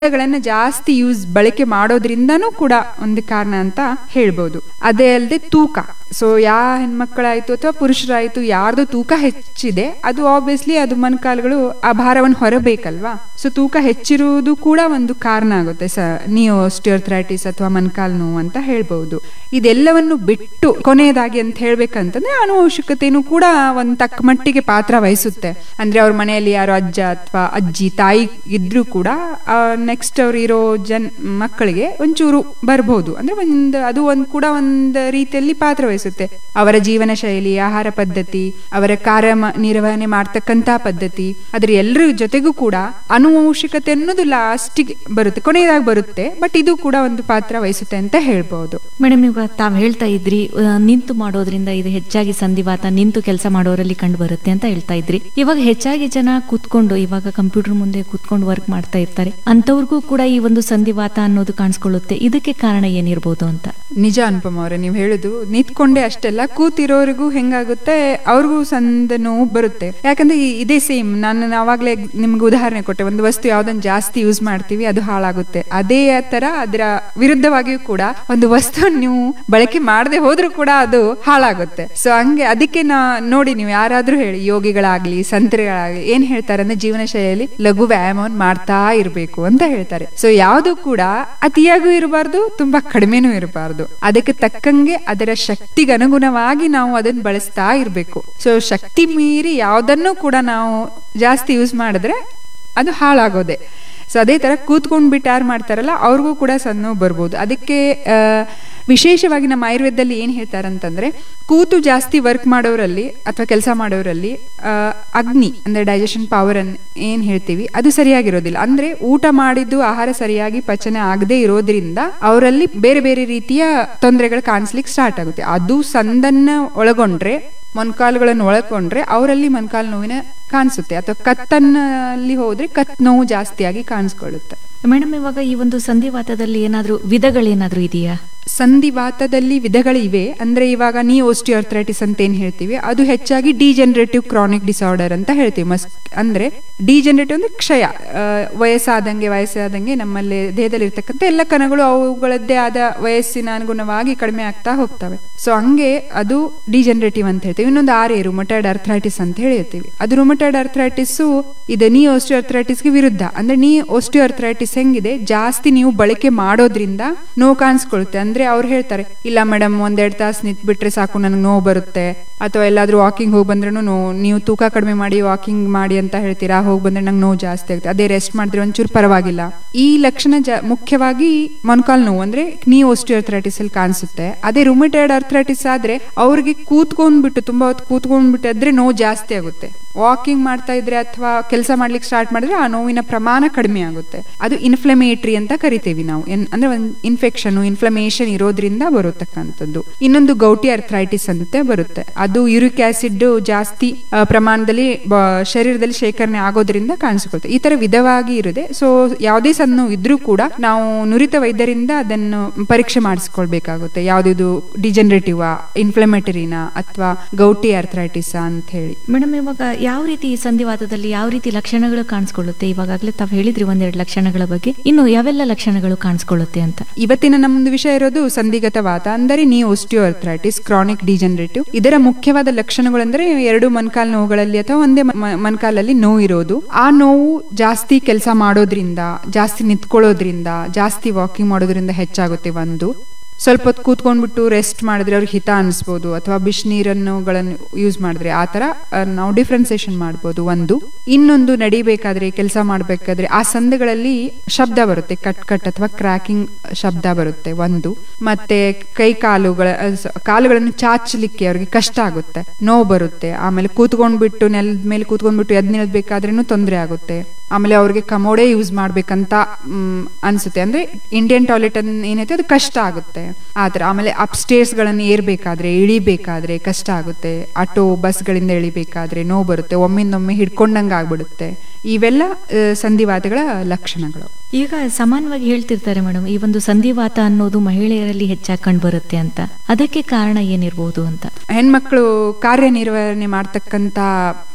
ಗಳನ್ನ ಜಾಸ್ತಿ ಯೂಸ್ ಬಳಕೆ ಮಾಡೋದ್ರಿಂದನೂ ಕೂಡ ಒಂದು ಕಾರಣ ಅಂತ ಹೇಳ್ಬೋದು ಅದೇ ಅಲ್ಲದೆ ತೂಕ ಸೊ ಯಾ ಹೆಣ್ಮಕ್ಳಾಯ್ತು ಅಥವಾ ಪುರುಷರಾಯ್ತು ಯಾರ್ದು ತೂಕ ಹೆಚ್ಚಿದೆ ಅದು ಆಬ್ವಿಯಸ್ಲಿ ಅದು ಮೊಣಕಾಲುಗಳು ಆ ಭಾರವನ್ನು ಹೊರಬೇಕಲ್ವಾ ಸೊ ತೂಕ ಹೆಚ್ಚಿರುವುದು ಕೂಡ ಒಂದು ಕಾರಣ ಆಗುತ್ತೆ ಸ ನಿಯೋಸ್ಟಿಯೋರ್ಥ್ರೈಟಿಸ್ ಅಥವಾ ಮೊಣಕಾಲು ನೋವು ಅಂತ ಹೇಳ್ಬಹುದು ಇದೆಲ್ಲವನ್ನು ಬಿಟ್ಟು ಕೊನೆಯದಾಗಿ ಅಂತ ಹೇಳ್ಬೇಕಂತಂದ್ರೆ ಆನುವಂಶಿಕತೆನೂ ಕೂಡ ಒಂದು ತಕ್ಕ ಮಟ್ಟಿಗೆ ಪಾತ್ರ ವಹಿಸುತ್ತೆ ಅಂದ್ರೆ ಅವ್ರ ಮನೆಯಲ್ಲಿ ಯಾರೋ ಅಜ್ಜ ಅಥವಾ ಅಜ್ಜಿ ತಾಯಿ ಇದ್ರೂ ಕೂಡ ನೆಕ್ಸ್ಟ್ ಅವ್ರು ಇರೋ ಜನ್ ಮಕ್ಕಳಿಗೆ ಒಂಚೂರು ಬರ್ಬೋದು ಅಂದ್ರೆ ಒಂದು ಅದು ಒಂದು ಕೂಡ ಒಂದು ರೀತಿಯಲ್ಲಿ ಪಾತ್ರ ವಹಿಸುತ್ತೆ ಅವರ ಜೀವನ ಶೈಲಿ ಆಹಾರ ಪದ್ಧತಿ ಅವರ ಕಾರ್ಯ ಮ- ನಿರ್ವಹಣೆ ಮಾಡ್ತಕ್ಕಂತ ಪದ್ಧತಿ ಅದ್ರ ಎಲ್ಲರ ಜೊತೆಗೂ ಕೂಡ ಅನುವಂಶಿಕತೆ ಅನ್ನೋದು ಲಾಸ್ಟಿಗೆ ಬರುತ್ತೆ ಕೊನೆಯದಾಗಿ ಬರುತ್ತೆ ಬಟ್ ಇದು ಕೂಡ ಒಂದು ಪಾತ್ರ ವಹಿಸುತ್ತೆ ಅಂತ ಹೇಳ್ಬಹುದು ಮೇಡಮ್ ಇವಾಗ ತಾವ್ ಹೇಳ್ತಾ ಇದ್ರಿ ಆ, ನಿಂತು ಮಾಡೋದ್ರಿಂದ ಇದು ಹೆಚ್ಚಾಗಿ ಸಂಧಿವಾತ ನಿಂತು ಕೆಲಸ ಮಾಡೋರಲ್ಲಿ ಕಂಡು ಬರುತ್ತೆ ಅಂತ ಹೇಳ್ತಾ ಇದ್ರಿ ಇವಾಗ ಹೆಚ್ಚಾಗಿ ಜನ ಕೂತ್ಕೊಂಡು ಇವಾಗ ಕಂಪ್ಯೂಟರ್ ಮುಂದೆ ಕೂತ್ಕೊಂಡು ವರ್ಕ್ ಮಾಡ್ತಾ ಇರ್ತಾರೆ ಅಂತವ್ರಿಗೂ ಕೂಡ ಈ ಒಂದು ಸಂಧಿವಾತ ಅನ್ನೋದು ಕಾಣಿಸ್ಕೊಳ್ಳುತ್ತೆ ಇದಕ್ಕೆ ಕಾರಣ ಏನಿರ್ಬೋದು ಅಂತ ನಿಜ ಅನುಪಮ ಅವರೇ ನೀವು ಹೇಳುದು ನಿಂತ್ಕೊಂಡೆ ಅಷ್ಟೆಲ್ಲ ಕೂತಿರೋರಿಗೂ ಹೆಂಗಾಗುತ್ತೆ ಅವ್ರಿಗೂ ಸಂದ ನೋವು ಬರುತ್ತೆ ಯಾಕಂದ್ರೆ ಈ- ಇದೇ ಸೇಮ್ ನಾನು ಅವಾಗ್ಲೇ ನಿಮ್ಗೆ ಉದಾಹರಣೆ ಕೊಟ್ಟೆ ಒಂದು ವಸ್ತು ಯಾವ್ದನ್ನ ಜಾಸ್ತಿ ಯೂಸ್ ಮಾಡ್ತೀವಿ ಅದು ಹಾಳಾಗುತ್ತೆ ಅದೇ ತರ ಅದರ ವಿರುದ್ಧವಾಗಿಯೂ ಕೂಡ ಒಂದು ವಸ್ತು ನೀವು ಬಳಕೆ ಮಾಡದೆ ಹೋದ್ರೂ ಕೂಡ ಅದು ಹಾಳಾಗುತ್ತೆ ಸೊ ಹಂಗೆ ಅದಕ್ಕೆ ನಾ ನೋಡಿ ನೀವು ಯಾರಾದ್ರೂ ಹೇಳಿ ಯೋಗಿಗಳಾಗ್ಲಿ ಸಂತರಿಗಳಾಗ್ಲಿ ಏನ್ ಹೇಳ್ತಾರೆ ಅಂದ್ರೆ ಜೀವನ ಶೈಲಿಯಲ್ಲಿ ಲಘು ವ್ಯಾಯಾಮವನ್ನು ಮಾಡ್ತಾ ಇರಬೇಕು ಅಂತ ಹೇಳ್ತಾರೆ ಸೊ ಯಾವುದು ಕೂಡ ಅತಿಯಾಗೂ ಇರಬಾರ್ದು ತುಂಬಾ ಕಡಿಮೆನೂ ಇರಬಾರ್ದು ಅದಕ್ಕೆ ತಕ್ಕಂಗೆ ಅದರ ಶಕ್ತಿಗೆ ಅನುಗುಣವಾಗಿ ನಾವು ಅದನ್ನ ಬಳಸ್ತಾ ಇರಬೇಕು ಸೊ ಶಕ್ತಿ ಮೀರಿ ಯಾವ್ದನ್ನು ಕೂಡ ನಾವು ಜಾಸ್ತಿ ಯೂಸ್ ಮಾಡಿದ್ರೆ ಅದು ಹಾಳಾಗೋದೆ ಸೊ ಅದೇ ತರ ಕೂತ್ಕೊಂಡ್ ಬಿಟ್ಟು ಯಾರು ಮಾಡ್ತಾರಲ್ಲ ಅವ್ರಿಗೂ ಕೂಡ ಸಣ್ಣ ನೋವು ಬರ್ಬೋದು ಅದಕ್ಕೆ ಆ, ವಿಶೇಷವಾಗಿ ನಮ್ಮ ಆಯುರ್ವೇದದಲ್ಲಿ ಏನ್ ಹೇಳ್ತಾರಂತಂದ್ರೆ ಕೂತು ಜಾಸ್ತಿ ವರ್ಕ್ ಮಾಡೋರಲ್ಲಿ ಅಥವಾ ಕೆಲಸ ಮಾಡೋರಲ್ಲಿ ಆ, ಅಗ್ನಿ ಅಂದ್ರೆ ಡೈಜೆಷನ್ ಪವರ್ ಅನ್ ಏನ್ ಹೇಳ್ತೀವಿ ಅದು ಸರಿಯಾಗಿರೋದಿಲ್ಲ ಅಂದ್ರೆ ಊಟ ಮಾಡಿದ್ದು ಆಹಾರ ಸರಿಯಾಗಿ ಪಚನ ಆಗದೆ ಇರೋದ್ರಿಂದ ಅವರಲ್ಲಿ ಬೇರೆ ಬೇರೆ ರೀತಿಯ ತೊಂದರೆಗಳು ಕಾಣಿಸ್ಲಿಕ್ಕೆ ಸ್ಟಾರ್ಟ್ ಆಗುತ್ತೆ ಅದು ಸಂದನ್ನ ಒಳಗೊಂಡ್ರೆ ಮೊಣಕಾಲುಗಳನ್ನು ಒಳಗೊಂಡ್ರೆ ಅವರಲ್ಲಿ ಮೊಣಕಾಲು ನೋವಿನ ಕಾಣಿಸುತ್ತೆ ಅಥವಾ ಕತ್ತನ್ನಲ್ಲಿ ಹೋದ್ರೆ ಕತ್ ನೋವು ಜಾಸ್ತಿಯಾಗಿ ಕಾಣಿಸ್ಕೊಳ್ಳುತ್ತೆ ಮೇಡಮ್ ಇವಾಗ ಈ ಒಂದು ಸಂಧಿವಾತದಲ್ಲಿ ಏನಾದ್ರೂ ವಿಧಗಳೇನಾದ್ರೂ ಇದೆಯಾ ಸಂಧಿವಾತದಲ್ಲಿ ವಿಧಗಳಿವೆ ಅಂದ್ರೆ ಇವಾಗ ನೀ ಓಸ್ಟಿಯೋರ್ಥ್ರೈಟಿಸ್ ಅಂತ ಏನ್ ಹೇಳ್ತೀವಿ ಅದು ಹೆಚ್ಚಾಗಿ ಡಿಜೆನರೇಟಿವ್ ಕ್ರಾನಿಕ್ ಡಿಸಾರ್ಡರ್ ಅಂತ ಹೇಳ್ತೀವಿ ಮಸ್ ಅಂದ್ರೆ ಡಿಜೆನರೇಟಿವ್ ಅಂದ್ರೆ ಕ್ಷಯ ಆ, ವಯಸ್ಸಾದಂಗೆ ವಯಸ್ಸಾದಂಗೆ ನಮ್ಮಲ್ಲಿ ದೇಹದಲ್ಲಿ ಇರ್ತಕ್ಕಂಥ ಎಲ್ಲ ಕಣಗಳು ಅವುಗಳದ್ದೇ ಆದ ವಯಸ್ಸಿನ ಅನುಗುಣವಾಗಿ ಕಡಿಮೆ ಆಗ್ತಾ ಹೋಗ್ತವೆ ಸೊ ಹಂಗೆ ಅದು ಡಿಜೆನರೇಟಿವ್ ಅಂತ ಹೇಳ್ತೀವಿ ಇನ್ನೊಂದು ಆರ್ ಎ ರುಮಟೈಡ್ ಅರ್ಥ್ರೈಟಿಸ್ ಅಂತ ಹೇಳ್ತೀವಿ ಅದು ರುಮಟೈಡ್ ಅರ್ಥ್ರೈಟಿಸ್ ಇದು ನೀ ಓಸ್ಟಿಯೋರ್ಥ್ರೈಟಿಸ್ಗೆ ವಿರುದ್ಧ ಅಂದ್ರೆ ನೀ ಓಸ್ಟಿಯೋರ್ಥ್ರೈಟಿಸ್ ಹೆಂಗಿದೆ ಜಾಸ್ತಿ ನೀವು ಬಳಕೆ ಮಾಡೋದ್ರಿಂದ ನೋವು ಕಾಣಿಸ್ಕೊಳುತ್ತೆ ಅಂದ್ರೆ ಅವ್ರು ಹೇಳ್ತಾರೆ ಇಲ್ಲ ಮೇಡಮ್ ಒಂದೆರಡು ತಾಸು ನಿಂತ್ ಬಿಟ್ರೆ ಸಾಕು ನನಗೆ ನೋವು ಬರುತ್ತೆ ಅಥವಾ ಎಲ್ಲಾದ್ರೂ ವಾಕಿಂಗ್ ಹೋಗಿ ಬಂದ್ರೂ ನೋವು ನೀವು ತೂಕ ಕಡಿಮೆ ಮಾಡಿ ವಾಕಿಂಗ್ ಮಾಡಿ ಅಂತ ಹೇಳ್ತೀರಾ ಹೋಗಿ ಬಂದ್ರೆ ನಂಗೆ ನೋವು ಜಾಸ್ತಿ ಆಗುತ್ತೆ ಅದೇ ರೆಸ್ಟ್ ಮಾಡಿದ್ರೆ ಒಂಚೂರು ಪರವಾಗಿಲ್ಲ ಈ ಲಕ್ಷಣ ಜ ಮುಖ್ಯವಾಗಿ ಮೊಣಕಾಲ್ ನೋವು ಅಂದ್ರೆ ನೀ ಓಸ್ಟಿಯೋರ್ಥ್ರೈಟಿಸ್ ಅಲ್ಲಿ ಕಾಣಿಸುತ್ತೆ ಅದೇ ರುಮಿಟೈಡ್ ಅರ್ಥ್ರೈಟಿಸ್ ಆದ್ರೆ ಅವ್ರಿಗೆ ಕೂತ್ಕೊಂಡ್ಬಿಟ್ಟು ತುಂಬಾ ಹೊತ್ತು ಕೂತ್ಕೊಂಡ್ಬಿಟ್ಟು ಆದ್ರೆ ನೋವು ಜಾಸ್ತಿ ಆಗುತ್ತೆ ವಾಕಿಂಗ್ ಮಾಡ್ತಾ ಇದ್ರೆ ಅಥವಾ ಕೆಲಸ ಮಾಡ್ಲಿಕ್ಕೆ ಸ್ಟಾರ್ಟ್ ಮಾಡಿದ್ರೆ ಆ ನೋವಿನ ಪ್ರಮಾಣ ಕಡಿಮೆ ಆಗುತ್ತೆ ಅದು ಇನ್ಫ್ಲಮೇಟ್ರಿ ಅಂತ ಕರಿತೀವಿ ನಾವು ಎನ್- ಅಂದ್ರೆ ಒಂದು ಇನ್ಫೆಕ್ಷನ್ ಇನ್ಫ್ಲಮೇಷನ್ ಇರೋದ್ರಿಂದ ಬರತಕ್ಕಂಥದ್ದು ಇನ್ನೊಂದು ಗೌಟಿ ಅರ್ಥ್ರೈಟಿಸ್ ಅಂತ ಬರುತ್ತೆ ಅದು ಯೂರಿಕ್ ಆಸಿಡ್ ಜಾಸ್ತಿ ಆ, ಪ್ರಮಾಣದಲ್ಲಿ ಬ- ಶರೀರದಲ್ಲಿ ಶೇಖರಣೆ ಆಗೋದ್ರಿಂದ ಕಾಣಿಸಿಕೊಳ್ತದೆ ಈ ತರ ವಿಧವಾಗಿ ಇರುತ್ತೆ ಸೊ ಯಾವುದೇ ಸಣ್ಣ ನೋವು ಇದ್ರೂ ಕೂಡ ನಾವು ನುರಿತ ವೈದ್ಯರಿಂದ ಅದನ್ನು ಪರೀಕ್ಷೆ ಮಾಡಿಸ್ಕೊಳ್ಬೇಕಾಗುತ್ತೆ ಯಾವ್ದು ಡಿಜನರೇಟಿವ್ ಇನ್ಫ್ಲಮೇಟರಿನಾ ಅಥವಾ ಗೌಟಿ ಅರ್ಥ್ರೈಟಿಸ್ ಅಂತ ಹೇಳಿ ಮೇಡಮ್ ಇವಾಗ ಯಾವ ರೀತಿ ಈ ಸಂಧಿವಾತದಲ್ಲಿ ಯಾವ ರೀತಿ ಲಕ್ಷಣಗಳು ಕಾಣಿಸ್ಕೊಳ್ಳುತ್ತೆ ಇವಾಗಲೇ ತಾವು ಹೇಳಿದ್ರಿ ಒಂದೆರಡು ಲಕ್ಷಣಗಳ ಬಗ್ಗೆ ಇನ್ನು ಯಾವೆಲ್ಲ ಲಕ್ಷಣಗಳು ಕಾಣಿಸ್ಕೊಳ್ಳುತ್ತೆ ಅಂತ ಇವತ್ತಿನ ನಮ್ದು ವಿಷಯ ಇರೋದು ಸಂಧಿಗತ ವಾತ ಅಂದರೆ ನೀ ಓಸ್ಟಿಯೋರ್ಥ್ರೈಟಿಸ್ ಕ್ರಾನಿಕ್ ಡಿಜನರೇಟಿವ್ ಇದರ ಮುಖ್ಯವಾದ ಲಕ್ಷಣಗಳೆಂದರೆ ಎರಡು ಮೊಣಕಾಲ್ ನೋವುಗಳಲ್ಲಿ ಅಥವಾ ಒಂದೇ ಮ- ಮೊಣಕಾಲಲ್ಲಿ ನೋವು ಇರೋದು ಆ ನೋವು ಜಾಸ್ತಿ ಕೆಲಸ ಮಾಡೋದ್ರಿಂದ ಜಾಸ್ತಿ ನಿಂತ್ಕೊಳ್ಳೋದ್ರಿಂದ ಜಾಸ್ತಿ ವಾಕಿಂಗ್ ಮಾಡೋದ್ರಿಂದ ಹೆಚ್ಚಾಗುತ್ತೆ ಒಂದು ಸ್ವಲ್ಪ ಹೊತ್ತು ಕೂತ್ಕೊಂಡ್ಬಿಟ್ಟು ರೆಸ್ಟ್ ಮಾಡಿದ್ರೆ ಅವ್ರಿಗೆ ಹಿತ ಅನಿಸ್ಬೋದು ಅಥವಾ ಬಿಸಿನೀರನ್ನುಗಳನ್ನು ಯೂಸ್ ಮಾಡಿದ್ರೆ ಆ ಥರ ಆ, ನಾವು ಡಿಫ್ರೆನ್ಸಿಯೇಷನ್ ಮಾಡ್ಬೋದು ಒಂದು ಇನ್ನೊಂದು ನಡಿಬೇಕಾದ್ರೆ ಕೆಲಸ ಮಾಡಬೇಕಾದ್ರೆ ಆ ಸಂದುಗಳಲ್ಲಿ ಶಬ್ದ ಬರುತ್ತೆ ಕಟ್ ಕಟ್ ಅಥವಾ ಕ್ರ್ಯಾಕಿಂಗ್ ಶಬ್ದ ಬರುತ್ತೆ ಒಂದು ಮತ್ತೆ ಕೈ ಕಾಲುಗಳ ಆ, ಸ- ಕಾಲುಗಳನ್ನು ಚಾಚಲಿಕ್ಕೆ ಅವ್ರಿಗೆ ಕಷ್ಟ ಆಗುತ್ತೆ ನೋವು ಬರುತ್ತೆ ಆಮೇಲೆ ಕೂತ್ಕೊಂಡ್ಬಿಟ್ಟು ನೆಲದ ಮೇಲೆ ಕೂತ್ಕೊಂಡ್ಬಿಟ್ಟು ಎದ್ ನಿಲ್ಬೇಕಾದ್ರೂ ತೊಂದರೆ ಆಗುತ್ತೆ ಆಮೇಲೆ ಅವ್ರಿಗೆ ಕಮೋಡೆ ಯೂಸ್ ಮಾಡ್ಬೇಕಂತ ಮ್, ಅನ್ಸುತ್ತೆ ಅಂದ್ರೆ ಇಂಡಿಯನ್ ಟಾಯ್ಲೆಟ್ ಅನ್ ಏನೈತೆ ಅದು ಕಷ್ಟ ಆಗುತ್ತೆ ಆತರ ಆಮೇಲೆ ಅಪ್ಸ್ಟೇರ್ಸ್ ಗಳನ್ನು ಏರ್ಬೇಕಾದ್ರೆ ಇಳಿಬೇಕಾದ್ರೆ ಕಷ್ಟ ಆಗುತ್ತೆ ಆಟೋ ಬಸ್ಗಳಿಂದ ಇಳಿಬೇಕಾದ್ರೆ ನೋವು ಬರುತ್ತೆ ಒಮ್ಮಿಂದೊಮ್ಮೆ ಹಿಡ್ಕೊಂಡಂಗೆ ಆಗ್ಬಿಡುತ್ತೆ ಇವೆಲ್ಲ ಆ, ಸಂಧಿವಾತಗಳ ಲಕ್ಷಣಗಳು ಈಗ ಸಾಮಾನ್ಯವಾಗಿ ಹೇಳ್ತಿರ್ತಾರೆ ಮೇಡಮ್ ಈ ಒಂದು ಸಂಧಿವಾತ ಅನ್ನೋದು ಮಹಿಳೆಯರಲ್ಲಿ ಹೆಚ್ಚಾಗಿ ಕಂಡು ಬರುತ್ತೆ ಅಂತ ಅದಕ್ಕೆ ಕಾರಣ ಏನಿರ್ಬೋದು ಅಂತ ಹೆಣ್ಮಕ್ಳು ಕಾರ್ಯನಿರ್ವಹಣೆ ಮಾಡ್ತಕ್ಕಂಥ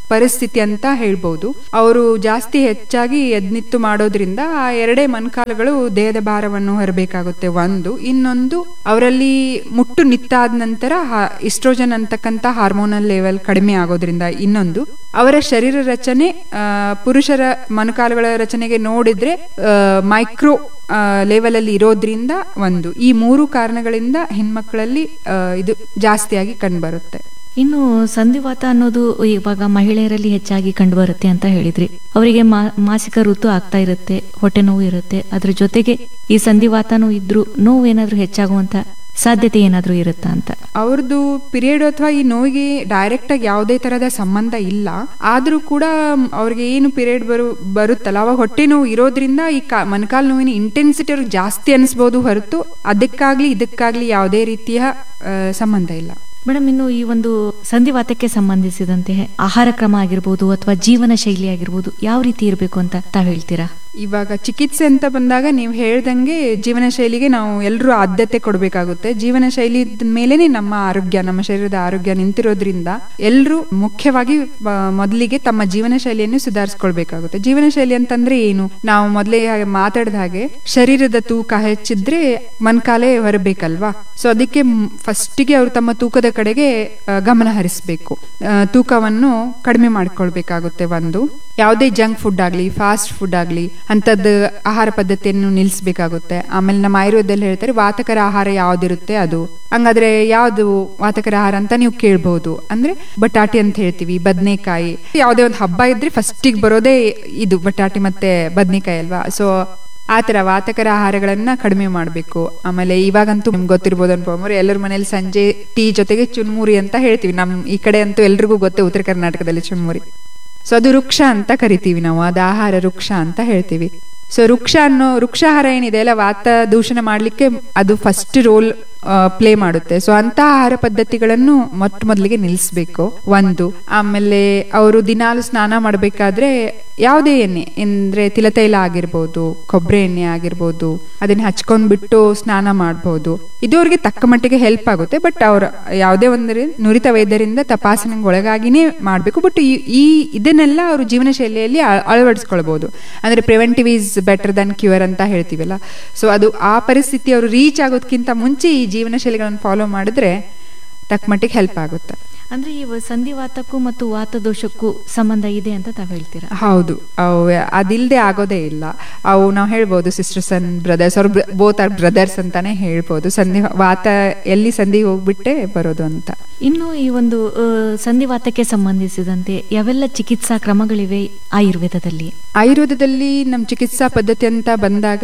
ಪರಿಸ್ಥಿತಿ ಅಂತ ಹೇಳ್ಬೋದು ಅವರು ಜಾಸ್ತಿ ಹೆಚ್ಚಾಗಿ ಎದ್ನಿತ್ತು ಮಾಡೋದ್ರಿಂದ ಆ ಎರಡೇ ಮೊಣಕಾಲುಗಳು ದೇಹದ ಭಾರವನ್ನು ಹೊರಬೇಕಾಗುತ್ತೆ ಒಂದು ಇನ್ನೊಂದು ಅವರಲ್ಲಿ ಮುಟ್ಟು ನಿತ್ತಾದ ನಂತರ ಇಸ್ಟ್ರೋಜನ್ ಅಂತಕ್ಕಂಥ ಹಾರ್ಮೋನಲ್ ಲೆವೆಲ್ ಕಡಿಮೆ ಆಗೋದ್ರಿಂದ ಇನ್ನೊಂದು ಅವರ ಶರೀರ ರಚನೆ ಆ, ಪುರುಷರ ಮೊಣಕಾಲುಗಳ ರಚನೆಗೆ ನೋಡಿದ್ರೆ ಮೈಕ್ರೋ ಲೆವೆಲ್ ಅಲ್ಲಿ ಇರೋದ್ರಿಂದ ಒಂದು ಈ ಮೂರು ಕಾರಣಗಳಿಂದ ಹೆಣ್ಮಕ್ಳಲ್ಲಿ ಆ, ಇದು ಜಾಸ್ತಿಯಾಗಿ ಕಂಡುಬರುತ್ತೆ ಇನ್ನು ಸಂಧಿವಾತ ಅನ್ನೋದು ಇವಾಗ ಮಹಿಳೆಯರಲ್ಲಿ ಹೆಚ್ಚಾಗಿ ಕಂಡುಬರುತ್ತೆ ಅಂತ ಹೇಳಿದ್ರಿ ಅವರಿಗೆ ಮಾ- ಮಾಸಿಕ ಋತು ಆಗ್ತಾ ಇರುತ್ತೆ ಹೊಟ್ಟೆ ನೋವು ಇರುತ್ತೆ ಅದ್ರ ಜೊತೆಗೆ ಈ ಸಂಧಿವಾತನೂ ಇದ್ರೂ ನೋವು ಏನಾದ್ರೂ ಹೆಚ್ಚಾಗುವಂತ ಸಾಧ್ಯತೆ ಏನಾದ್ರೂ ಇರುತ್ತಾ ಅಂತ ಅವ್ರದ್ದು ಪೀರಿಯಡ್ ಅಥವಾ ಈ ನೋವಿಗೆ ಡೈರೆಕ್ಟ್ ಆಗಿ ಯಾವುದೇ ತರಹದ ಸಂಬಂಧ ಇಲ್ಲ ಆದ್ರೂ ಕೂಡ ಮ್, ಅವ್ರಿಗೆ ಏನು ಪೀರಿಯಡ್ ಬರು ಬರುತ್ತಲ್ಲ ಅವಾಗ ಹೊಟ್ಟೆ ನೋವು ಇರೋದ್ರಿಂದ ಈ ಕಾ ಮೊಣಕಾಲು ನೋವಿನ ಇಂಟೆನ್ಸಿಟಿ ಅವ್ರಿಗೆ ಜಾಸ್ತಿ ಅನಿಸ್ಬೋದು ಹೊರತು ಅದಕ್ಕಾಗ್ಲಿ ಇದಕ್ಕಾಗ್ಲಿ ಯಾವುದೇ ರೀತಿಯ ಆ, ಸಂಬಂಧ ಇಲ್ಲ ಮೇಡಮ್ ಇನ್ನು ಈ ಒಂದು ಸಂಧಿವಾತಕ್ಕೆ ಸಂಬಂಧಿಸಿದಂತೆ ಆಹಾರ ಕ್ರಮ ಆಗಿರ್ಬೋದು ಅಥವಾ ಜೀವನ ಶೈಲಿ ಆಗಿರ್ಬೋದು ಯಾವ ರೀತಿ ಇರಬೇಕು ಅಂತ ತಾವ್ ಹೇಳ್ತೀರಾ ಇವಾಗ ಚಿಕಿತ್ಸೆ ಅಂತ ಬಂದಾಗ ನೀವು ಹೇಳ್ದಂಗೆ ಜೀವನ ಶೈಲಿಗೆ ನಾವು ಎಲ್ಲರೂ ಆದ್ಯತೆ ಕೊಡಬೇಕಾಗುತ್ತೆ ಜೀವನ ಶೈಲಿ ಮೇಲೇನೆ ನಮ್ಮ ಆರೋಗ್ಯ ನಮ್ಮ ಶರೀರದ ಆರೋಗ್ಯ ನಿಂತಿರೋದ್ರಿಂದ ಎಲ್ಲರೂ ಮುಖ್ಯವಾಗಿ ಆ, ಮೊದಲಿಗೆ ತಮ್ಮ ಜೀವನ ಶೈಲಿಯನ್ನು ಸುಧಾರಿಸ್ಕೊಳ್ಬೇಕಾಗುತ್ತೆ ಜೀವನ ಶೈಲಿ ಅಂತಂದ್ರೆ ಏನು ನಾವು ಮೊದಲೇ ಮಾತಾಡಿದ ಹಾಗೆ ಶರೀರದ ತೂಕ ಹೆಚ್ಚಿದ್ರೆ ಮನ್ಕಾಲೆ ಹೊರಬೇಕಲ್ವಾ ಸೊ ಅದಕ್ಕೆ ಫಸ್ಟಿಗೆ ಅವರು ತಮ್ಮ ತೂಕದ ಕಡೆಗೆ ಆ, ಗಮನ ಹರಿಸಬೇಕು ತೂಕವನ್ನು ಕಡಿಮೆ ಮಾಡ್ಕೊಳ್ಬೇಕಾಗುತ್ತೆ ಒಂದು ಯಾವುದೇ ಜಂಕ್ ಫುಡ್ ಆಗಲಿ ಫಾಸ್ಟ್ ಫುಡ್ ಆಗಲಿ ಅಂಥದ್ದು ಆಹಾರ ಪದ್ಧತಿಯನ್ನು ನಿಲ್ಲಿಸಬೇಕಾಗುತ್ತೆ ಆಮೇಲೆ ನಮ್ಮ ಆಯುರ್ವೇದದಲ್ಲಿ ಹೇಳ್ತಾರೆ ವಾತಕರ ಆಹಾರ ಯಾವ್ದಿರುತ್ತೆ ಅದು ಹಂಗಾದ್ರೆ ಯಾವ್ದು ವಾತಕರ ಆಹಾರ ಅಂತ ನೀವು ಕೇಳ್ಬಹುದು ಅಂದ್ರೆ ಬಟಾಟೆ ಅಂತ ಹೇಳ್ತೀವಿ ಬದನೆಕಾಯಿ ಯಾವುದೇ ಒಂದು ಹಬ್ಬ ಇದ್ರೆ ಫಸ್ಟಿಗೆ ಬರೋದೇ ಇದು ಬಟಾಟೆ ಮತ್ತೆ ಬದನೆಕಾಯಿ ಅಲ್ವಾ ಸೊ ಆ ಥರ ವಾತಕರ ಆಹಾರಗಳನ್ನ ಕಡಿಮೆ ಮಾಡಬೇಕು ಆಮೇಲೆ ಇವಾಗಂತೂ ನಿಮ್ಗೆ ಗೊತ್ತಿರ್ಬೋದು ಅನ್ಪಮ್ಮರು ಎಲ್ಲರ ಮನೇಲಿ ಸಂಜೆ ಟೀ ಜೊತೆಗೆ ಚುನ್ಮುರಿ ಅಂತ ಹೇಳ್ತೀವಿ ನಮ್ ಈ ಕಡೆ ಅಂತೂ ಎಲ್ರಿಗೂ ಗೊತ್ತೇ ಉತ್ತರ ಕರ್ನಾಟಕದಲ್ಲಿ ಚುನ್ಮುರಿ ಸೊ ಅದು ವೃಕ್ಷ ಅಂತ ಕರಿತೀವಿ ನಾವು ಅದು ಆಹಾರ ವೃಕ್ಷ ಅಂತ ಹೇಳ್ತೀವಿ ಸೊ ವೃಕ್ಷ ಅನ್ನೋ ವೃಕ್ಷಾಹಾರ ಏನಿದೆ ಅಲ್ಲ ವಾತ ದೂಷಣ ಮಾಡ್ಲಿಕ್ಕೆ ಅದು ಫಸ್ಟ್ ರೋಲ್ ಪ್ಲೇ ಮಾಡುತ್ತೆ ಸೊ ಅಂತ ಆಹಾರ ಪದ್ಧತಿಗಳನ್ನು ಮೊಟ್ಟ ಮೊದಲಿಗೆ ನಿಲ್ಲಿಸ್ಬೇಕು ಒಂದು ಆಮೇಲೆ ಅವರು ದಿನಾಲು ಸ್ನಾನ ಮಾಡಬೇಕಾದ್ರೆ ಯಾವುದೇ ಎಣ್ಣೆ ಅಂದ್ರೆ ತಿಲತೈಲ ಆಗಿರ್ಬೋದು ಕೊಬ್ಬರಿ ಎಣ್ಣೆ ಆಗಿರ್ಬೋದು ಅದನ್ನ ಹಚ್ಕೊಂಡ್ಬಿಟ್ಟು ಸ್ನಾನ ಮಾಡ್ಬೋದು ಇದು ಅವ್ರಿಗೆ ತಕ್ಕ ಮಟ್ಟಿಗೆ ಹೆಲ್ಪ್ ಆಗುತ್ತೆ ಬಟ್ ಅವ್ರ ಯಾವುದೇ ಒಂದು ನುರಿತ ವೈದ್ಯರಿಂದ ತಪಾಸಣೆಗೆ ಒಳಗಾಗಿನೇ ಮಾಡಬೇಕು ಬಟ್ ಈ ಈ ಇದನ್ನೆಲ್ಲ ಅವರು ಜೀವನ ಶೈಲಿಯಲ್ಲಿ ಅಳ- ಅಳವಡಿಸ್ಕೊಳ್ಬಹುದು ಅಂದ್ರೆ preventive is better than cure ಅಂತ ಹೇಳ್ತೀವಲ್ಲ ಸೊ ಅದು ಆ ಪರಿಸ್ಥಿತಿ ಅವರು ರೀಚ್ ಆಗೋದಕ್ಕಿಂತ ಮುಂಚೆ ಈ ಜೀವನ ಶೈಲಿಗಳನ್ನು ಫಾಲೋ ಮಾಡಿದ್ರೆ ತಕ್ಕ ಮಟ್ಟಿಗೆ ಹೆಲ್ಪ್ ಆಗುತ್ತೆ ಅಂದ್ರೆ ಈ ಸಂಧಿವಾತಕ್ಕೂ ಮತ್ತು ವಾತದೋಷಕ್ಕೂ ಸಂಬಂಧ ಇದೆ ಅಂತ ತಾವ್ ಹೇಳ್ತೀರಾ ಹೌದು ಅವು ಅದಿಲ್ಲದೆ ಆಗೋದೇ ಇಲ್ಲ ಅವು ನಾವು ಹೇಳ್ಬೋದು ಸಿಸ್ಟರ್ಸ್ ಅಂಡ್ ಬ್ರದರ್ಸ್ ಅವ್ರು ಬೋತ್ ಆರ್ ಬ್ರದರ್ಸ್ ಅಂತಾನೆ ಹೇಳ್ಬೋದು ಸಂಧಿ ವಾತ ಎಲ್ಲಿ ಸಂಧಿ ಹೋಗ್ಬಿಟ್ಟೆ ಬರೋದು ಅಂತ ಇನ್ನು ಈ ಒಂದು ಆ, ಸಂಧಿವಾತಕ್ಕೆ ಸಂಬಂಧಿಸಿದಂತೆ ಯಾವೆಲ್ಲ ಚಿಕಿತ್ಸಾ ಕ್ರಮಗಳಿವೆ ಆಯುರ್ವೇದದಲ್ಲಿ ಆಯುರ್ವೇದದಲ್ಲಿ ನಮ್ಮ ಚಿಕಿತ್ಸಾ ಪದ್ಧತಿ ಅಂತ ಬಂದಾಗ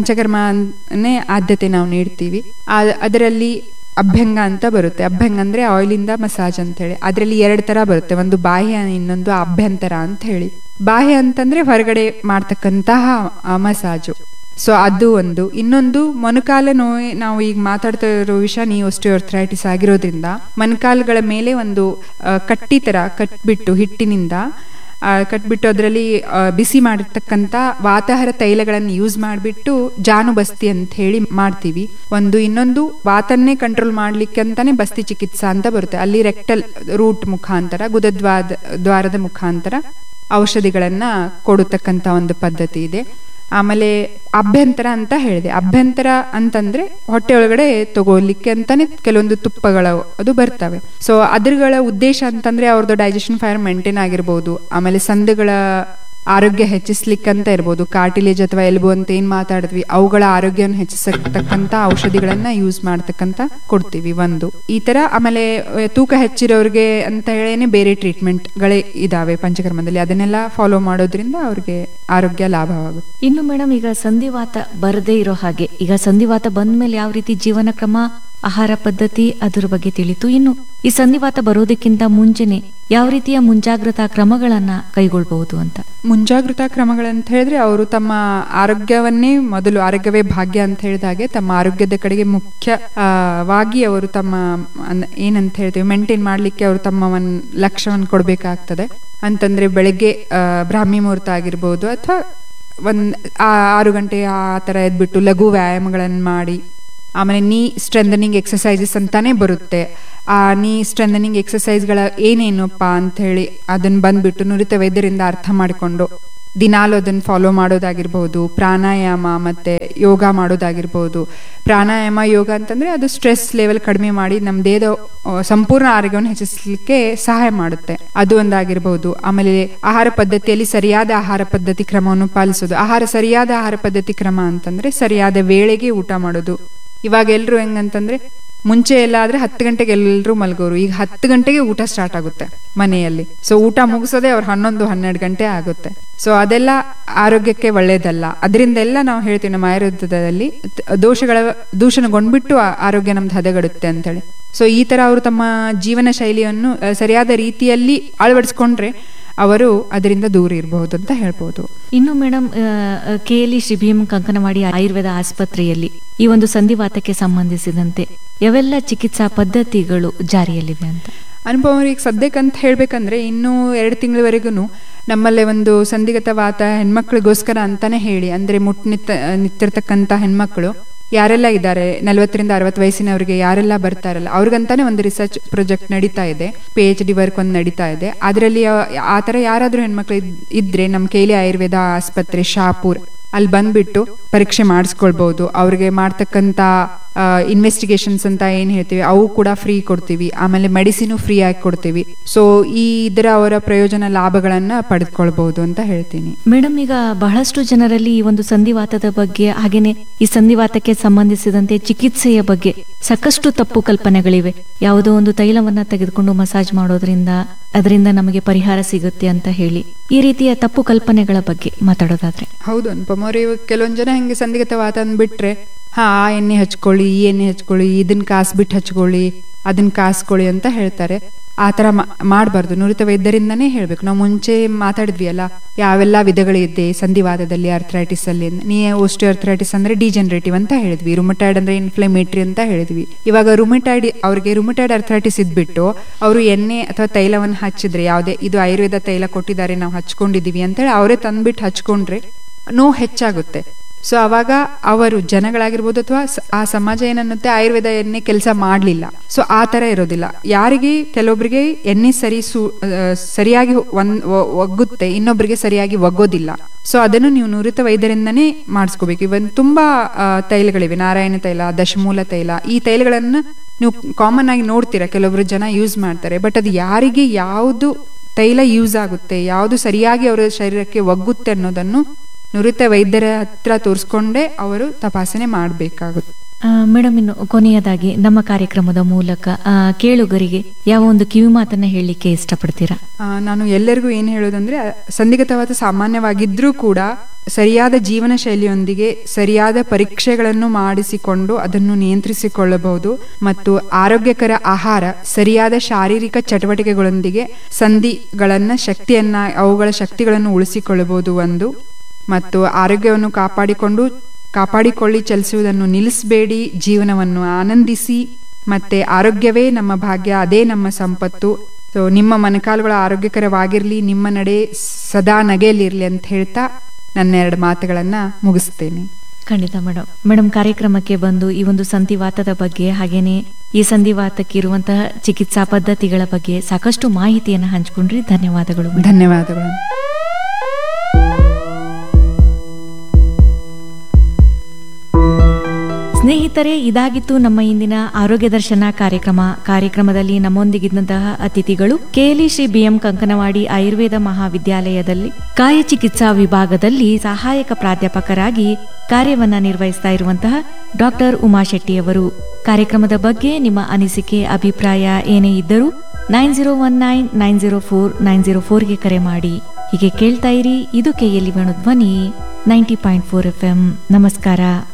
ಪಂಚಕರ್ಮನೇ ಆದ್ಯತೆ ನಾವು ನೀಡ್ತೀವಿ ಆ- ಅದರಲ್ಲಿ ಅಭ್ಯಂಗ ಅಂತ ಬರುತ್ತೆ ಅಭ್ಯಂಗ ಅಂದ್ರೆ ಆಯಿಲಿಂದ ಮಸಾಜ್ ಅಂತ ಹೇಳಿ ಅದರಲ್ಲಿ ಎರಡು ತರ ಬರುತ್ತೆ ಒಂದು ಬಾಹ್ಯ ಇನ್ನೊಂದು ಅಭ್ಯಂತರ ಅಂತ ಹೇಳಿ ಬಾಹ್ಯ ಅಂತಂದ್ರೆ ಹೊರಗಡೆ ಮಾಡ್ತಕ್ಕಂತಹ ಆ, ಮಸಾಜು ಸೊ ಅದು ಒಂದು ಇನ್ನೊಂದು ಮೊಣಕಾಲ ನೋವು ನಾವು ಈಗ ಮಾತಾಡ್ತಾ ಇರೋ ವಿಷಯ ನೀವು ಆರ್ಥರೈಟಿಸ್ ಆಗಿರೋದ್ರಿಂದ ಮೊಣಕಾಲುಗಳ ಮೇಲೆ ಒಂದು ಆ, ಕಟ್ಟಿ ತರ ಕಟ್ಬಿಟ್ಟು ಹಿಟ್ಟಿನಿಂದ ಆ, ಕಟ್ಬಿಟ್ಟು ಅದರಲ್ಲಿ ಬಿಸಿ ಮಾಡಿರ್ತಕ್ಕಂಥ ವಾತಾಹಾರ ತೈಲಗಳನ್ನು ಯೂಸ್ ಮಾಡಿಬಿಟ್ಟು ಜಾನು ಬಸ್ತಿ ಅಂತ ಹೇಳಿ ಮಾಡ್ತೀವಿ ಒಂದು ಇನ್ನೊಂದು ವಾತನ್ನೇ ಕಂಟ್ರೋಲ್ ಮಾಡ್ಲಿಕ್ಕೆ ಅಂತಾನೆ ಬಸ್ತಿ ಚಿಕಿತ್ಸಾ ಅಂತ ಬರುತ್ತೆ ಅಲ್ಲಿ ರೆಕ್ಟಲ್ ರೂಟ್ ಮುಖಾಂತರ ಗುದದ್ವಾದ ದ್ವಾರದ ಮುಖಾಂತರ ಔಷಧಿಗಳನ್ನ ಕೊಡತಕ್ಕಂಥ ಒಂದು ಪದ್ಧತಿ ಇದೆ ಆಮೇಲೆ ಅಭ್ಯಂತರ ಅಂತ ಹೇಳಿದೆ ಅಭ್ಯಂತರ ಅಂತಂದ್ರೆ ಹೊಟ್ಟೆ ಒಳಗಡೆ ತಗೋಲಿಕ್ಕೆ ಅಂತಾನೆ ಕೆಲವೊಂದು ತುಪ್ಪಗಳು ಅದು ಬರ್ತವೆ ಸೊ ಅದ್ರಗಳ ಉದ್ದೇಶ ಅಂತಂದ್ರೆ ಅವ್ರದ್ದು ಡೈಜೆಷನ್ ಫೈರ್ ಮೇಂಟೈನ್ ಆಗಿರ್ಬೋದು ಆಮೇಲೆ ಸಂಧಿಗಳ ಆರೋಗ್ಯ ಹೆಚ್ಚಿಸ್ಲಿಕ್ಕಂತ ಇರ್ಬೋದು ಕಾರ್ಟಿಲೇಜ್ ಅಥವಾ ಎಲ್ಬು ಅಂತ ಏನ್ ಮಾತಾಡಿದ್ವಿ ಅವುಗಳ ಆರೋಗ್ಯವನ್ನು ಹೆಚ್ಚಿಸತಕ್ಕಂತ ಔಷಧಿಗಳನ್ನ ಯೂಸ್ ಮಾಡ್ತಕ್ಕಂತ ಕೊಡ್ತೀವಿ ಒಂದು ಈ ತರ ಆಮೇಲೆ ಅಹ್, ತೂಕ ಹೆಚ್ಚಿರೋರಿಗೆ ಅಂತ ಹೇಳೇನೆ ಬೇರೆ ಟ್ರೀಟ್ಮೆಂಟ್ಗಳೇ ಇದಾವೆ ಪಂಚಕರ್ಮದಲ್ಲಿ ಅದನ್ನೆಲ್ಲ ಫಾಲೋ ಮಾಡೋದ್ರಿಂದ ಅವ್ರಿಗೆ ಆರೋಗ್ಯ ಲಾಭವಾಗುತ್ತೆ ಇನ್ನು ಮೇಡಮ್ ಈಗ ಸಂಧಿವಾತ ಬರದೇ ಇರೋ ಹಾಗೆ ಈಗ ಸಂಧಿವಾತ ಬಂದ್ಮೇಲೆ ಯಾವ ರೀತಿ ಜೀವನ ಕ್ರಮ ಆಹಾರ ಪದ್ಧತಿ ಅದ್ರ ಬಗ್ಗೆ ತಿಳಿತು ಇನ್ನು ಈ ಸಂಧಿವಾತ ಬರೋದಕ್ಕಿಂತ ಮುಂಚೆನೆ ಯಾವ ರೀತಿಯ ಮುಂಜಾಗ್ರತಾ ಕ್ರಮಗಳನ್ನ ಕೈಗೊಳ್ಬಹುದು ಅಂತ ಮುಂಜಾಗ್ರತಾ ಕ್ರಮಗಳಂತ ಹೇಳಿದ್ರೆ ಅವರು ತಮ್ಮ ಆರೋಗ್ಯವನ್ನೇ ಮೊದಲು ಆರೋಗ್ಯವೇ ಭಾಗ್ಯ ಅಂತ ಹೇಳಿದಾಗೆ ತಮ್ಮ ಆರೋಗ್ಯದ ಕಡೆಗೆ ಮುಖ್ಯವಾಗಿ ಅವರು ತಮ್ಮ ಅನ್- ಏನಂತ ಹೇಳ್ತೀವಿ ಮೇಂಟೈನ್ ಮಾಡ್ಲಿಕ್ಕೆ ಅವರು ತಮ್ಮ ಒಂದು ಲಕ್ಷ್ಯವನ್ನು ಕೊಡಬೇಕಾಗ್ತದೆ ಅಂತಂದ್ರೆ ಬೆಳಗ್ಗೆ ಆ, ಬ್ರಾಹ್ಮಿ ಮುಹೂರ್ತ ಆಗಿರ್ಬೋದು ಅಥವಾ ಒಂದ್ ಆ- ಆರು ಗಂಟೆ ಆ ಥರ ಎದ್ಬಿಟ್ಟು ಲಘು ವ್ಯಾಯಾಮಗಳನ್ನು ಮಾಡಿ ಆಮೇಲೆ ನೀ ಸ್ಟ್ರೆಂಥನಿಂಗ್ ಎಕ್ಸಸೈಸಸ್ ಅಂತಾನೆ ಬರುತ್ತೆ ಆ ನೀ ಸ್ಟ್ರೆಂದನಿಂಗ್ ಎಕ್ಸಸೈಸ್ಗಳ ಏನೇನಪ್ಪ ಅಂತ ಹೇಳಿ ಅದನ್ನ ಬಂದ್ಬಿಟ್ಟು ನುರಿತ ವೈದ್ಯರಿಂದ ಅರ್ಥ ಮಾಡಿಕೊಂಡು ದಿನಾಲು ಅದನ್ನು ಫಾಲೋ ಮಾಡೋದಾಗಿರ್ಬೋದು ಪ್ರಾಣಾಯಾಮ ಮತ್ತೆ ಯೋಗ ಮಾಡೋದಾಗಿರ್ಬೋದು ಪ್ರಾಣಾಯಾಮ ಯೋಗ ಅಂತಂದ್ರೆ ಅದು ಸ್ಟ್ರೆಸ್ ಲೆವೆಲ್ ಕಡಿಮೆ ಮಾಡಿ ನಮ್ಮ ದೇಹದ ಆ, ಸಂಪೂರ್ಣ ಆರೋಗ್ಯವನ್ನು ಹೆಚ್ಚಿಸಲಿಕ್ಕೆ ಸಹಾಯ ಮಾಡುತ್ತೆ ಅದು ಒಂದಾಗಿರ್ಬೋದು ಆಮೇಲೆ ಆಹಾರ ಪದ್ಧತಿಯಲ್ಲಿ ಸರಿಯಾದ ಆಹಾರ ಪದ್ಧತಿ ಕ್ರಮವನ್ನು ಪಾಲಿಸೋದು ಆಹಾರ ಸರಿಯಾದ ಆಹಾರ ಪದ್ಧತಿ ಕ್ರಮ ಅಂತಂದ್ರೆ ಸರಿಯಾದ ವೇಳೆಗೆ ಊಟ ಮಾಡೋದು ಇವಾಗ ಎಲ್ರು ಹೆಂಗಂತಂದ್ರೆ ಮುಂಚೆ ಎಲ್ಲ ಆದ್ರೆ ಹತ್ತು ಗಂಟೆಗೆ ಎಲ್ಲರೂ ಮಲ್ಗೋರು ಈಗ ಹತ್ತು ಗಂಟೆಗೆ ಊಟ ಸ್ಟಾರ್ಟ್ ಆಗುತ್ತೆ ಮನೆಯಲ್ಲಿ ಸೊ ಊಟ ಮುಗಿಸೋದೇ ಅವ್ರು ಹನ್ನೊಂದು ಹನ್ನೆರಡು ಗಂಟೆ ಆಗುತ್ತೆ ಸೊ ಅದೆಲ್ಲ ಆರೋಗ್ಯಕ್ಕೆ ಒಳ್ಳೇದಲ್ಲ ಅದರಿಂದೆಲ್ಲ ನಾವು ಹೇಳ್ತೀವಿ ನಮ್ಮ ಆಯುರ್ವೇದದಲ್ಲಿ ತ- ದೋಷಗಳ ದೂಷಣಗೊಂಡ್ಬಿಟ್ಟು ಆ- ಆರೋಗ್ಯ ನಮ್ದು ಹದಗೆಡುತ್ತೆ ಅಂತೇಳಿ ಸೊ ಈ ತರ ಅವರು ತಮ್ಮ ಜೀವನ ಶೈಲಿಯನ್ನು ಆ, ಸರಿಯಾದ ರೀತಿಯಲ್ಲಿ ಅಳವಡಿಸ್ಕೊಂಡ್ರೆ ಅವರು ಅದರಿಂದ ದೂರ ಇರಬಹುದು ಅಂತ ಹೇಳ್ಬೋದು ಇನ್ನು madam K L Shri Bhim Kankanawadi Ayurveda ಆಸ್ಪತ್ರೆಯಲ್ಲಿ ಈ ಒಂದು ಸಂಧಿವಾತಕ್ಕೆ ಸಂಬಂಧಿಸಿದಂತೆ ಯಾವೆಲ್ಲ ಚಿಕಿತ್ಸಾ ಪದ್ಧತಿಗಳು ಜಾರಿಯಲ್ಲಿವೆ ಅಂತ ಅನುಪಮ ಈಗ ಸದ್ಯಕ್ಕಂತ ಹೇಳ್ಬೇಕಂದ್ರೆ ಇನ್ನೂ ಎರಡು ತಿಂಗಳವರೆಗೂ ನಮ್ಮಲ್ಲೇ ಒಂದು ಸಂಧಿಗತ ವಾತ ಹೆಣ್ಮಕ್ಳಿಗೋಸ್ಕರ ಅಂತಾನೆ ಹೇಳಿ ಅಂದ್ರೆ ಮುಟ್ ನಿತ್ತ ನಿಂತಿರ್ತಕ್ಕಂಥ ಹೆಣ್ಮಕ್ಳು ಯಾರೆಲ್ಲ ಇದ್ದಾರೆ ನಲವತ್ತರಿಂದ ಅರವತ್ತು ವಯಸ್ಸಿನವರಿಗೆ ಯಾರೆಲ್ಲ ಬರ್ತಾರಲ್ಲ ಅವ್ರಿಗಂತಾನೆ ಒಂದು ರಿಸರ್ಚ್ ಪ್ರಾಜೆಕ್ಟ್ ನಡೀತಾ ಇದೆ ಪಿ ಎಚ್ ಡಿ ವರ್ಕ್ ಒಂದು ನಡೀತಾ ಇದೆ ಅದರಲ್ಲಿ ಆ ಥರ ಯಾರಾದರೂ ಹೆಣ್ಮಕ್ಳು ಇದ್- ಇದ್ರೆ ನಮ್ಮ ಕೇಲಿ ಆಯುರ್ವೇದ ಆಸ್ಪತ್ರೆ ಶಾಪುರ್ ಅಲ್ಲಿ ಬಂದ್ಬಿಟ್ಟು ಪರೀಕ್ಷೆ ಮಾಡಿಸ್ಕೊಳ್ಬಹುದು ಅವ್ರಿಗೆ ಮಾಡ್ತಕ್ಕಂಥ ಇನ್ವೆಸ್ಟಿಗೇಷನ್ಸ್ ಅಂತ ಏನ್ ಹೇಳ್ತೀವಿ ಅವು ಕೂಡ ಫ್ರೀ ಕೊಡ್ತೀವಿ ಆಮೇಲೆ ಮೆಡಿಸಿನು ಫ್ರೀ ಆಗಿ ಕೊಡ್ತೀವಿ ಸೊ ಈ ಇದರ ಅವರ ಪ್ರಯೋಜನ ಲಾಭಗಳನ್ನ ಪಡೆದುಕೊಳ್ಬಹುದು ಅಂತ ಹೇಳ್ತೀನಿ ಮೇಡಮ್ ಈಗ ಬಹಳಷ್ಟು ಜನರಲ್ಲಿ ಈ ಒಂದು ಸಂಧಿವಾತದ ಬಗ್ಗೆ ಹಾಗೇನೆ ಈ ಸಂಧಿವಾತಕ್ಕೆ ಸಂಬಂಧಿಸಿದಂತೆ ಚಿಕಿತ್ಸೆಯ ಬಗ್ಗೆ ಸಾಕಷ್ಟು ತಪ್ಪು ಕಲ್ಪನೆಗಳಿವೆ ಯಾವುದೋ ಒಂದು ತೈಲವನ್ನ ತೆಗೆದುಕೊಂಡು ಮಸಾಜ್ ಮಾಡೋದ್ರಿಂದ ಅದರಿಂದ ನಮಗೆ ಪರಿಹಾರ ಸಿಗುತ್ತೆ ಅಂತ ಹೇಳಿ ಈ ರೀತಿಯ ತಪ್ಪು ಕಲ್ಪನೆಗಳ ಬಗ್ಗೆ ಮಾತಾಡೋದಾದ್ರೆ ಹೌದು ಅನುಪಮ ಅವ್ರೆ ಇವಾಗ ಕೆಲವೊಂದ್ ಜನ ಹೆಂಗೆ ಸಂದಿಗ್ಧ ವಾತ ಅಂದ್ಬಿಟ್ರೆ ಹಾ ಆ ಎಣ್ಣೆ ಹಚ್ಕೊಳ್ಳಿ ಈ ಎಣ್ಣೆ ಹಚ್ಕೊಳ್ಳಿ ಇದನ್ನ ಕಾಸ್ಬಿಟ್ಟು ಹಚ್ಕೊಳ್ಳಿ ಅದನ್ನ ಕಾಸ್ಕೊಳ್ಳಿ ಅಂತ ಹೇಳ್ತಾರೆ ಆ ಥರ ಮಾಡಬಾರ್ದು ನುರಿತ ವೈದ್ಯರಿಂದನೇ ಹೇಳ್ಬೇಕು ನಾವು ಮುಂಚೆ ಮಾತಾಡಿದ್ವಿ ಅಲ್ಲ ಯಾವೆಲ್ಲ ವಿಧಗಳಿದೆ ಸಂಧಿವಾದದಲ್ಲಿ ಅರ್ಥ್ರೈಟಿಸ್ ಅಲ್ಲಿ ನೀ ಓಸ್ಟಿ ಅರ್ಥ್ರೈಟಿಸ್ ಅಂದ್ರೆ ಡಿಜನರೇಟಿವ್ ಅಂತ ಹೇಳಿದ್ವಿ ರುಮಟೈಡ್ ಅಂದ್ರೆ ಇನ್ಫ್ಲಮೇಟ್ರಿ ಅಂತ ಹೇಳಿದ್ವಿ ಇವಾಗ ರುಮಟೈಡ್ ಅವ್ರಿಗೆ ರುಮಟೈಡ್ ಅರ್ಥ್ರೈಟಿಸ್ ಇದ್ಬಿಟ್ಟು ಅವರು ಎಣ್ಣೆ ಅಥವಾ ತೈಲವನ್ನು ಹಚ್ಚಿದ್ರೆ ಯಾವುದೇ ಇದು ಆಯುರ್ವೇದ ತೈಲ ಕೊಟ್ಟಿದ್ದಾರೆ ನಾವು ಹಚ್ಕೊಂಡಿದೀವಿ ಅಂತೇಳಿ ಅವರೇ ತಂದ್ಬಿಟ್ಟು ಹಚ್ಕೊಂಡ್ರೆ ನೋವು ಹೆಚ್ಚಾಗುತ್ತೆ ಸೊ ಅವಾಗ ಅವರು ಜನಗಳಾಗಿರ್ಬೋದು ಅಥವಾ ಸ- ಆ ಸಮಾಜ ಏನನ್ನುತ್ತೆ ಆಯುರ್ವೇದ ಎಣ್ಣೆ ಕೆಲಸ ಮಾಡಲಿಲ್ಲ ಸೊ ಆ ಥರ ಇರೋದಿಲ್ಲ ಯಾರಿಗೆ ಕೆಲವೊಬ್ಬರಿಗೆ ಎಣ್ಣೆ ಸರಿ ಸು ಆ, ಸರಿಯಾಗಿ ಒಂದ್ ಒ- ಒಗ್ಗುತ್ತೆ ಇನ್ನೊಬ್ಬರಿಗೆ ಸರಿಯಾಗಿ ಒಗ್ಗೋದಿಲ್ಲ ಸೊ ಅದನ್ನು ನೀವು ನುರಿತ ವೈದ್ಯರಿಂದನೇ ಮಾಡಿಸ್ಕೋಬೇಕು ಇವನ್ ತುಂಬಾ ಆ, ತೈಲಗಳಿವೆ ನಾರಾಯಣ ತೈಲ ದಶಮೂಲ ತೈಲ ಈ ತೈಲಗಳನ್ನ ನೀವು ಕಾಮನ್ ಆಗಿ ನೋಡ್ತೀರಾ ಕೆಲವೊಬ್ರು ಜನ ಯೂಸ್ ಮಾಡ್ತಾರೆ ಬಟ್ ಅದು ಯಾರಿಗೆ ಯಾವುದು ತೈಲ ಯೂಸ್ ಆಗುತ್ತೆ ಯಾವುದು ಸರಿಯಾಗಿ ಅವರ ಶರೀರಕ್ಕೆ ಒಗ್ಗುತ್ತೆ ಅನ್ನೋದನ್ನು ನುರಿತ ವೈದ್ಯರ ಹತ್ರ ತೋರಿಸ್ಕೊಂಡೇ ಅವರು ತಪಾಸಣೆ ಮಾಡಬೇಕಾಗುತ್ತೆ ಮೇಡಮ್ ಇನ್ನು ಕೊನೆಯದಾಗಿ ನಮ್ಮ ಕಾರ್ಯಕ್ರಮದ ಮೂಲಕ ಆ, ಕೇಳುಗರಿಗೆ ಯಾವ ಒಂದು ಕಿವಿ ಮಾತನ್ನ ಹೇಳಲಿಕ್ಕೆ ಇಷ್ಟಪಡ್ತೀರಾ ಆ, ನಾನು ಎಲ್ಲರಿಗೂ ಏನು ಹೇಳೋದಂದ್ರೆ ಆ, ಸಂಧಿಗತವಾದ ಸಾಮಾನ್ಯವಾಗಿದ್ರೂ ಕೂಡ ಸರಿಯಾದ ಜೀವನ ಶೈಲಿಯೊಂದಿಗೆ ಸರಿಯಾದ ಪರೀಕ್ಷೆಗಳನ್ನು ಮಾಡಿಸಿಕೊಂಡು ಅದನ್ನು ನಿಯಂತ್ರಿಸಿಕೊಳ್ಳಬಹುದು ಮತ್ತು ಆರೋಗ್ಯಕರ ಆಹಾರ ಸರಿಯಾದ ಶಾರೀರಿಕ ಚಟುವಟಿಕೆಗಳೊಂದಿಗೆ ಸಂಧಿಗಳನ್ನ ಶಕ್ತಿಯನ್ನ ಅವುಗಳ ಶಕ್ತಿಗಳನ್ನು ಉಳಿಸಿಕೊಳ್ಳಬಹುದು ಒಂದು ಮತ್ತು ಆರೋಗ್ಯವನ್ನು ಕಾಪಾಡಿಕೊಂಡು ಕಾಪಾಡಿಕೊಳ್ಳಿ ಚಲಿಸುವುದನ್ನು ನಿಲ್ಲಿಸಬೇಡಿ ಜೀವನವನ್ನು ಆನಂದಿಸಿ ಮತ್ತೆ ಆರೋಗ್ಯವೇ ನಮ್ಮ ಭಾಗ್ಯ ಅದೇ ನಮ್ಮ ಸಂಪತ್ತು ಸೊ ನಿಮ್ಮ ಮನಕಾಲುಗಳ ಆರೋಗ್ಯಕರವಾಗಿರ್ಲಿ ನಿಮ್ಮ ನಡೆ ಸದಾ ನಗೆಯಲ್ಲಿರ್ಲಿ ಅಂತ ಹೇಳ್ತಾ ನನ್ನ ಎರಡು ಮಾತುಗಳನ್ನ ಮುಗಿಸ್ತೇನೆ ಖಂಡಿತ ಮೇಡಮ್ ಮೇಡಮ್ ಕಾರ್ಯಕ್ರಮಕ್ಕೆ ಬಂದು ಈ ಒಂದು ಸಂಧಿವಾತದ ಬಗ್ಗೆ ಹಾಗೇನೆ ಈ ಸಂಧಿವಾತಕ್ಕೆ ಇರುವಂತಹ ಚಿಕಿತ್ಸಾ ಪದ್ಧತಿಗಳ ಬಗ್ಗೆ ಸಾಕಷ್ಟು ಮಾಹಿತಿಯನ್ನು ಹಂಚ್ಕೊಂಡ್ರಿ ಧನ್ಯವಾದಗಳು ಮೇಡಮ್ ಧನ್ಯವಾದಗಳು ಸ್ನೇಹಿತರೆ ಇದಾಗಿತ್ತು ನಮ್ಮ ಇಂದಿನ ಆರೋಗ್ಯ ದರ್ಶನ ಕಾರ್ಯಕ್ರಮ ಕಾರ್ಯಕ್ರಮದಲ್ಲಿ ನಮ್ಮೊಂದಿಗಿದ್ದಂತಹ ಅತಿಥಿಗಳು ಕೆಎಲಿ ಶ್ರೀ ಬಿಎಂ ಕಂಕನವಾಡಿ ಆಯುರ್ವೇದ ಮಹಾವಿದ್ಯಾಲಯದಲ್ಲಿ ಕಾಯ ಚಿಕಿತ್ಸಾ ವಿಭಾಗದಲ್ಲಿ ಸಹಾಯಕ ಪ್ರಾಧ್ಯಾಪಕರಾಗಿ ಕಾರ್ಯವನ್ನ ನಿರ್ವಹಿಸ್ತಾ ಇರುವಂತಹ ಡಾಕ್ಟರ್ ಉಮಾಶೆಟ್ಟಿಯವರು ಕಾರ್ಯಕ್ರಮದ ಬಗ್ಗೆ ನಿಮ್ಮ ಅನಿಸಿಕೆ ಅಭಿಪ್ರಾಯ ಏನೇ ಇದ್ದರೂ nine zero one nine nine zero four nine zero ಫೋರ್ಗೆ ಕರೆ ಮಾಡಿ ಹೀಗೆ ಕೇಳ್ತಾ ಇರಿ ಇದು KLE Venu Dhwani ninety point four F M ನಮಸ್ಕಾರ